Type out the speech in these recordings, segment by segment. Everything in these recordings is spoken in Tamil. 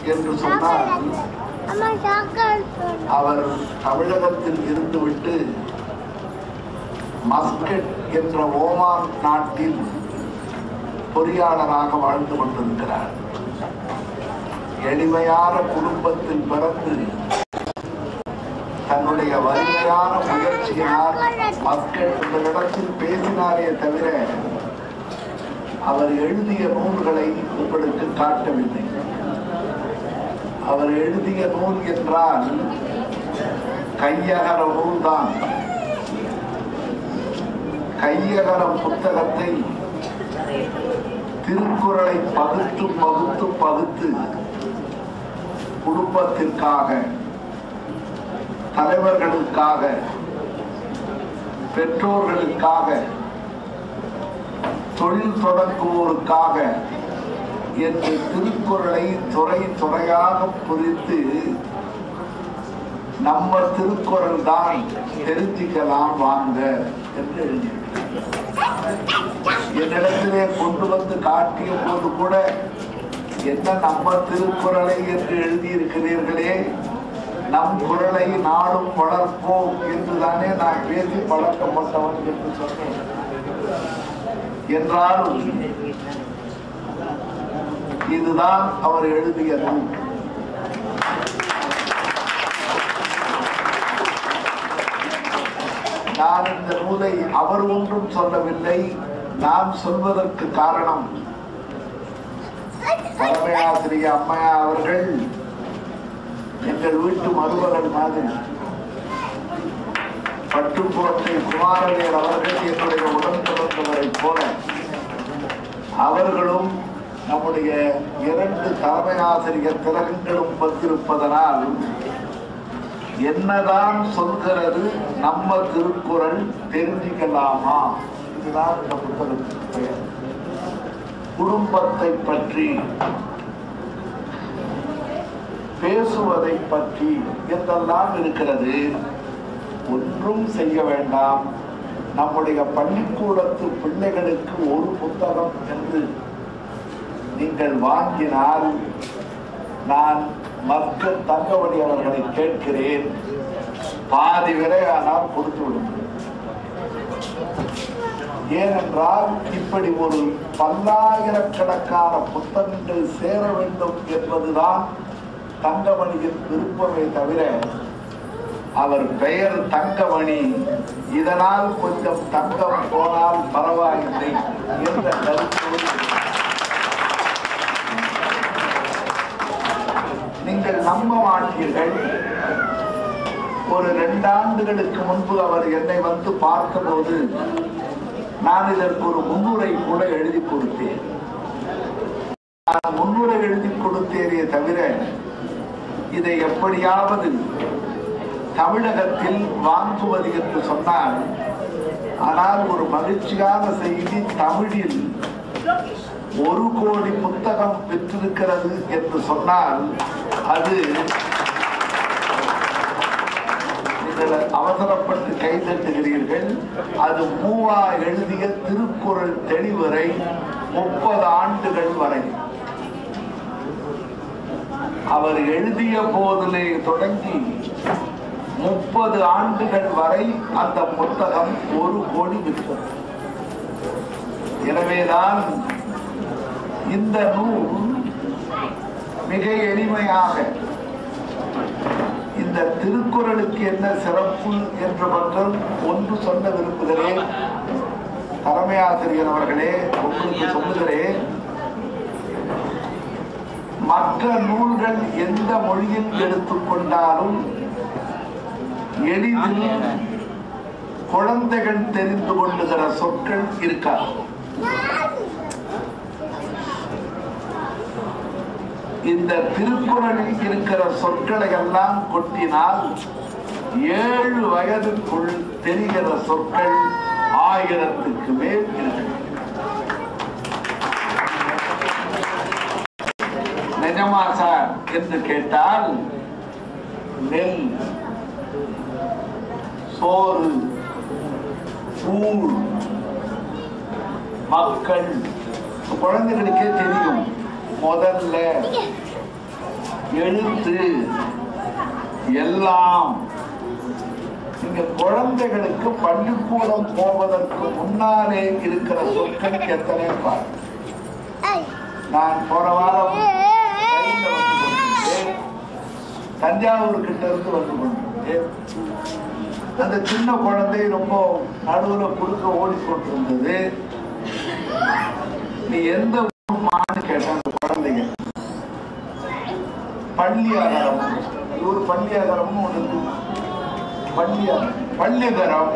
என்று சொன்னால் அம்மா சாக்லேட் வேணும். அவர் தமிழகத்தில் இருந்துவிட்டு மஸ்கட் என்ற ஓமான் நாட்டில் பொறியாளராக வாழ்ந்து கொண்டிருக்கிறார் எளிமையான குடும்பத்தில் பிறந்து தன்னுடைய வலிமையான முயற்சியினால் மஸ்கட் என்ற இடத்தில் பேசினாரே தவிர அவர் எழுதிய நூல்களை உங்களுக்கு காட்டவில்லை அவர் எழுதிய நூல் என்றால் கையகர நூல்தான் கையகரம் புத்தகத்தை திருக்குறளை பகுத்து பகுத்து பகுத்து குடும்பத்திற்காக தலைவர்களுக்காக பெற்றோர்களுக்காக தொழில் தொடங்குவோருக்காக என்று திருக்குறளை துறை துறையாக புரித்து நம்ம திருக்குறள் தான் தெரிஞ்சுக்கலாம் வாங்க என்று எழுதியிருக்கிறார் என்னிடத்திலே கொண்டு வந்து காட்டிய போது கூட என்ன நம்ம திருக்குறளை என்று எழுதியிருக்கிறீர்களே நம் குரலை நாடும் வளர்ப்போம் என்றுதானே நான் பேசி பழக்கப்பட்டவன் என்று சொன்னேன் என்றாலும் இதுதான் அவர் எழுதிய நூல் நான் இந்த நூலை அவர் ஒன்றும் சொல்லவில்லை நான் சொல்வதற்கு காரணம் தலைமையாசிரிய அம்மையா அவர்கள் எங்கள் வீட்டு மருமகள் மாதிரி பட்டுக்கோட்டை குமாரவேல் அவர்கள் என்னுடைய உடன் பிறந்தவரைப் போல அவர்களும் நம்முடைய இரண்டு தலைமை ஆசிரியர் திலகங்களும் வந்திருப்பதனால் என்னதான் சொல்கிறது நம்ம திருக்குறள் தெரிஞ்சுக்கலாமா இதுதான் இந்த புத்தகத்துக்கு பெயர் குடும்பத்தை பற்றி பேசுவதை பற்றி என்றெல்லாம் இருக்கிறது ஒன்றும் செய்ய வேண்டாம் நம்முடைய பள்ளிக்கூடத்து பிள்ளைகளுக்கு ஒரு புத்தகம் என்று நீங்கள் வாங்கினால் நான் மக்க தங்கமணி அவர்களை கேட்கிறேன் பாதி விலை ஆனால் கொடுத்து விடுங்கள் ஏனென்றால் இப்படி ஒரு பல்லாயிரக்கணக்கான புத்தகங்கள் சேர வேண்டும் என்பதுதான் தங்கமணியின் விருப்பமே தவிர அவர் பெயர் தங்கமணி இதனால் கொஞ்சம் தங்கம் போனால் பரவாயில்லை என்ற கருத்தோடு நீங்கள் நம்ப மாட்டீர்கள் ஒரு ரெண்டு ஆண்டுகளுக்கு முன்பு அவர் என்னை வந்து பார்த்தபோது நான் இதற்கு ஒரு முன்னுரை கூட எழுதி கொடுத்தேன் நான் முன்னுரை எழுதி கொடுத்தேனே தவிர இதை எப்படியாவது தமிழகத்தில் வாங்குவது என்று சொன்னால் ஆனால் ஒரு மகிழ்ச்சியான செய்தி தமிழில் ஒரு கோடி புத்தகம் பெற்றிருக்கிறது என்று சொன்னால் அது நீங்கள் அவசரப்பட்டு கைதட்டுகிறீர்கள் அது மூவா எழுதிய திருக்குறள் தெளிவரை முப்பது ஆண்டுகள் வரை அவர் எழுதிய போதிலே தொடங்கி முப்பது ஆண்டுகள் வரை அந்த புத்தகம் ஒரு கோடி விற்றது எனவேதான் இந்த நூல் மிக எளிமையாக இந்த திருக்குறளுக்கு என்ன சிறப்பு என்று மட்டும் ஒன்று சொல்ல விரும்புகிறேன் தலைமை ஆசிரியர் அவர்களே உங்களுக்கு சொல்லுகிறேன் மற்ற நூல்கள் எந்த மொழியில் எடுத்துக்கொண்டாலும் எளிதில் குழந்தைகள் தெரிந்து கொள்ளுகிற சொற்கள் இருக்காது இந்த திருக்குறளில் இருக்கிற சொற்களை எல்லாம் கொட்டினால் ஏழு வயதுக்குள் தெரிகிற சொற்கள் ஆயிரத்துக்கு மேல் இருக்கு நிஜமா சார் என்று கேட்டால் நெல் சோறு கூழ் மக்கள் குழந்தைகளுக்கே தெரியும் முதல்ல எழுத்து எல்லாம் இங்க குழந்தைகளுக்கு பள்ளிக்கூடம் போவதற்கு முன்னாலே இருக்கிற சொற்கள் எத்தனை பார் ஏய் நான் போன வாரம் ரயில்ல வந்து கொண்டிருந்தேன். தஞ்சாவூர் கிட்ட இருந்து வந்து கொண்டிருந்தேன் அந்த சின்ன குழந்தை ரொம்ப நடுவுல குறுக்க ஓடிக்கொண்டிருந்தது நீ எந்த ஊருமான்னு கேட்ட அந்த குழந்தைங்க பள்ளியாகரம் இது ஒரு பள்ளியாகரம்னு ஒண்ணு இருக்கு பள்ளியாகரம் பள்ளியகரம்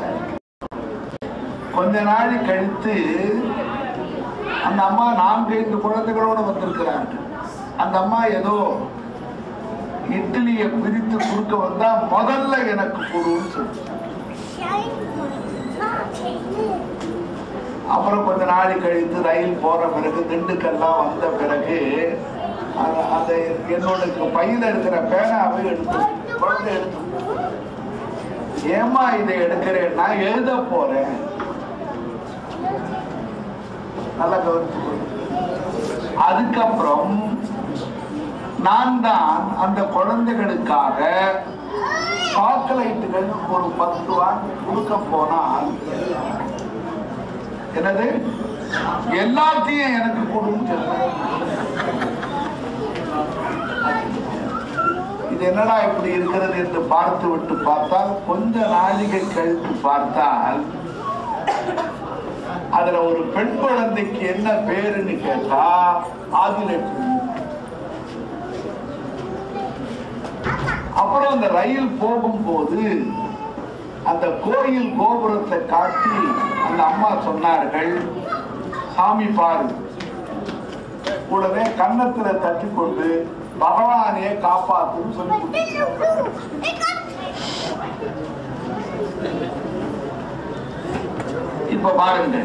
கொஞ்ச நாள் கழித்து அந்த அம்மா நான்கு ஐந்து குழந்தைகளோட வந்திருக்கிறாங்க அந்த அம்மா ஏதோ இட்லியை பிரித்து கொடுக்க வந்தா முதல்ல எனக்கு கொடுன்னு சொல்லு அப்புறம் கொஞ்ச நாள் கழித்து ரயில் போற பிறகு திண்டுக்கல்லாம் வந்த பிறகு அந்த- அந்த என்னோட பையில இருக்கிற பேனாவை எடுத்து குழந்தை எடுத்து ஏமா இதை எடுக்கிறேன் நான் எழுத போறேன் நல்லா கவனிச்சு அதுக்கப்புறம் நான் தான் அந்த குழந்தைகளுக்காக சாக்லேட்டுகள் ஒரு பத்து வாங்கி கொடுக்க போனால் என்னது எல்லாத்தையும் எனக்கு கொடுன்னு சொன்னேன். இது என்னடா இப்படி இருக்கிறது என்று பார்த்து விட்டு பார்த்தால் கொஞ்ச நாழிகை கழித்து பார்த்தால் அதுல ஒரு பெண் குழந்தைக்கு என்ன பேருன்னு கேட்டா ஆதிலட்சுமி அப்புறம் அந்த ரயில் போகும்போது அந்த கோயில் கோபுரத்தை காட்டி அந்த அம்மா சொன்னார்கள் சாமி பாரு கூடவே கன்னத்துல தட்டி கொண்டு பகவானையே காப்பாத்துன்னு சொல்லி கொடுத்தாங்க. இப்ப பாருங்க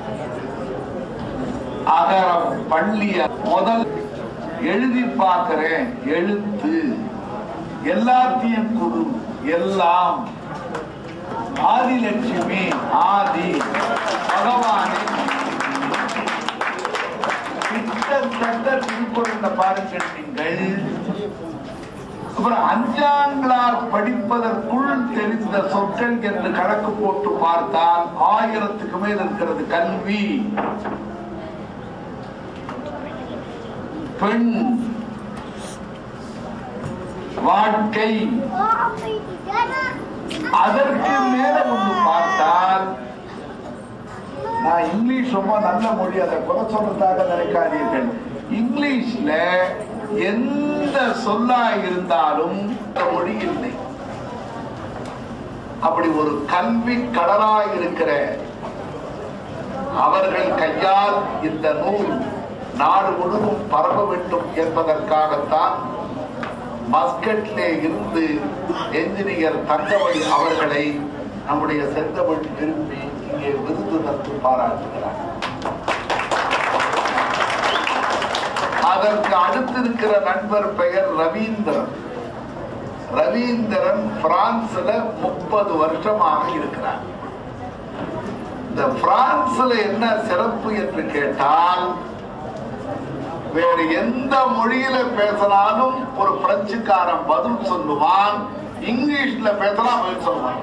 அகரம் பள்ளிய முதல் எழுதி பார்க்கிறேன் எழுத்து எல்லாத்தையும் கொடு எல்லாம் ஆதிலட்சுமி ஆதி பகவானே கிட்டத்தட்ட திருக்குறள் பாருங்கள் நீங்கள் அப்புறம் அஞ்சாம் கிளாஸ் படிப்பதற்குள் தெரிந்த சொற்கள் என்று கணக்கு போட்டு பார்த்தால் ஆயிரத்துக்கு மேல் இருக்கிறது கல்வி பெண் வாழ்க்கை அதற்கு மேல ஒன்று பார்த்தால் நான் இங்கிலீஷ் ரொம்ப நல்ல மொழி அதை குறை சொல்றதாக நினைக்காதீர்கள் இங்கிலீஷ்ல எந்த சொல்லா இருந்தாலும் அந்த மொழி இல்லை அப்படி ஒரு கல்வி கடலாய் இருக்கிற அவர்கள் கையால் இந்த நூல் நாடு முழுவதும் பரவ வேண்டும் என்பதற்காகத்தான் மஸ்கட்லே இருந்து என்ஜினியர் தங்கமணி அவர்களை நம்முடைய செந்தமிழ் விரும்பி இங்கே விருது தந்து பாராட்டுகிறார் அதற்கு அடுத்திருக்கிற நண்பர் பெயர் ரவீந்திரன் ரவீந்திரன் பிரான்ஸ்ல முப்பது வருஷமாக இருக்கிறார் இந்த பிரான்ஸ்ல என்ன சிறப்பு என்று கேட்டால் வேறு எந்த மொழியில பேசினாலும் ஒரு பிரெஞ்சுக்காரன் பதில் சொல்லுவான் இங்கிலீஷ்ல பேசலாம் பதில் சொல்லுவான்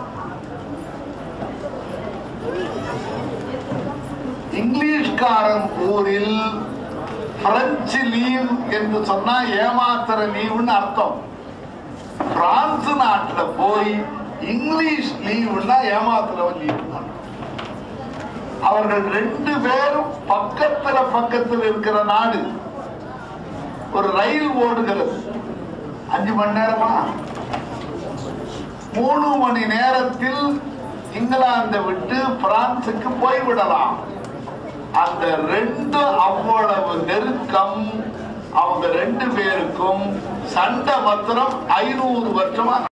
இங்கிலீஷ்காரன் ஊரில் பிரெஞ்சு லீவ் என்று சொன்னா ஏமாத்துற லீவுன்னு அர்த்தம் பிரான்ஸ் நாட்டுல போய் இங்கிலீஷ் லீவுன்னா ஏமாத்துறவன் லீவு அவர்கள் ரெண்டு பேரும் பக்கத்துல பக்கத்தில் இருக்கிற நாடு ஒரு ரயில் ஓடுகிறது அஞ்சு மணி நேரமா மூணு மணி நேரத்தில் இங்கிலாந்தை விட்டு பிரான்சுக்கு போய்விடலாம் அந்த ரெண்டு அவ்வளவு நெருக்கம் அவங்க ரெண்டு பேருக்கும் சண்டை மாத்திரம் ஐநூறு வருஷமா